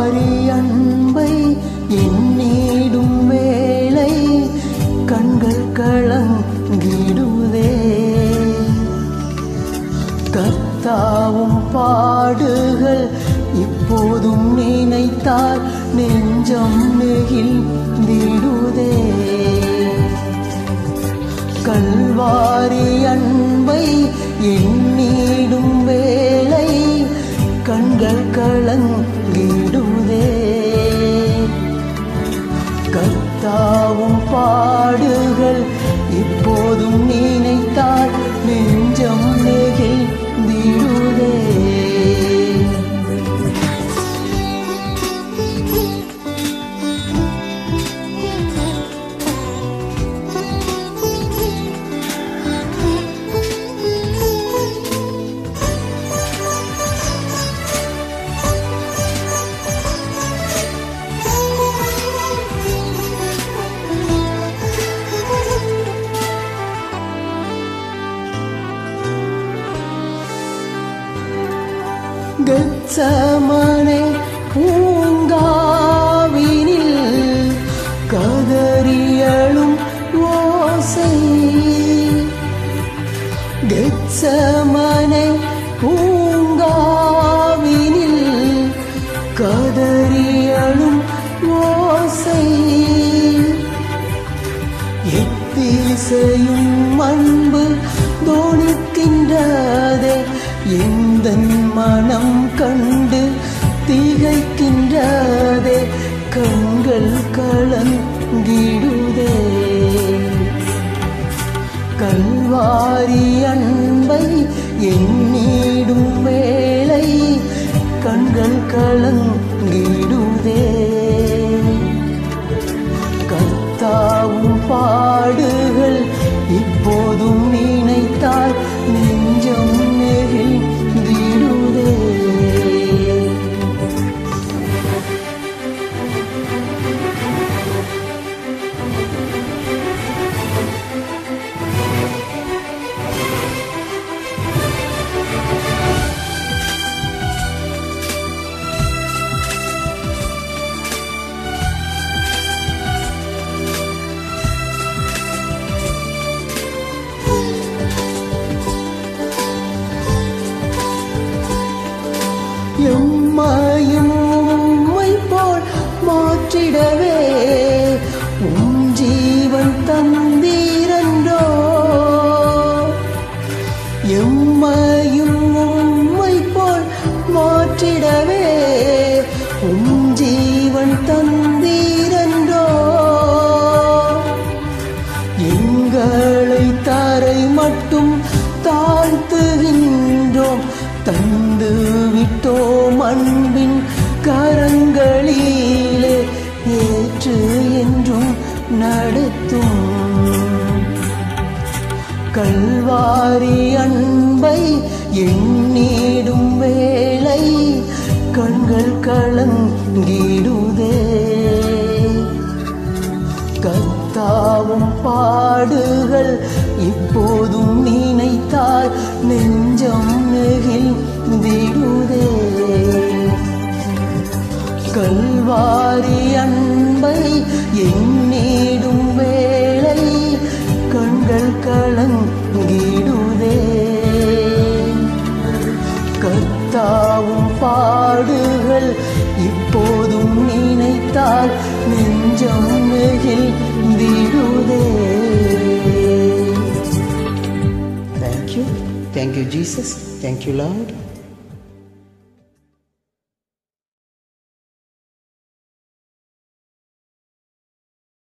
கல்வாரி அன்பை எண்ணிடும் வேளை கண்கள் கலங்கிடுதே கர்த்தாவும் பாடுகள் இப்போதும் நினைத்தால் நெஞ்சம் நெகிழ்ந்திடுதே கல்வாரி அன்பை எண்ணிடும் வேளை கண்கள் கலங்கிடுதே கர்த்தாவும் பாடுகள் இப்போதும் நினைத்தால் நெஞ்சம் நெகிழ்ந்திடுதே கச்சமனை பூங்காவினில் கதறியழும் ஓசை கச்சமனை பூங்காவினில் கதறியழும் ஓசை எத்திசையும் அன்பு தோணிக்கின்றதே எந்த மனம் கண்டு திகைக்கின்றதே கண்கள் கலங்கிடுதே கல்வாரி அன்பை எண்ணிடும் வேளை கண்கள் கலங்கிடுதே கர்த்தாவும் பாடுகள் இப்போதும் நினைத்தால் நெஞ்சம் நெகிழ்ந்திடுதே எம்மையும் உம்மை போல் மாற்றிடவே உம் ஜீவன் தந்தீரன்றோ எம்மையும் உம்மை போல் மாற்றிடவே உம் ஜீவன் தந்தீரன்றோ எங்களை தரை மட்டும் தாழ்த்துகின்றோம் தந்து விட்டோம் அன்பின் கரங்களிலே ஏற்று என்றும் நடத்தும் கல்வாரி அன்பை எண்ணிடும் வேளை கண்கள் கலங்கிடுதே கர்த்தாவும் பாடுகள் இப்போதும் நினைத்தால் நெஞ்சம் நெகிழ்ந்திடுதே கல்வாரி அன்பை எண்ணிடும் வேளை கண்கள் கலங்கிடுதே கர்த்தாவும் பாடுகள் இப்போதும் நினைத்தால் நெஞ்சம் நெகிழ்ந்திடுதே Thank you. Thank you, Jesus. Thank you, Lord.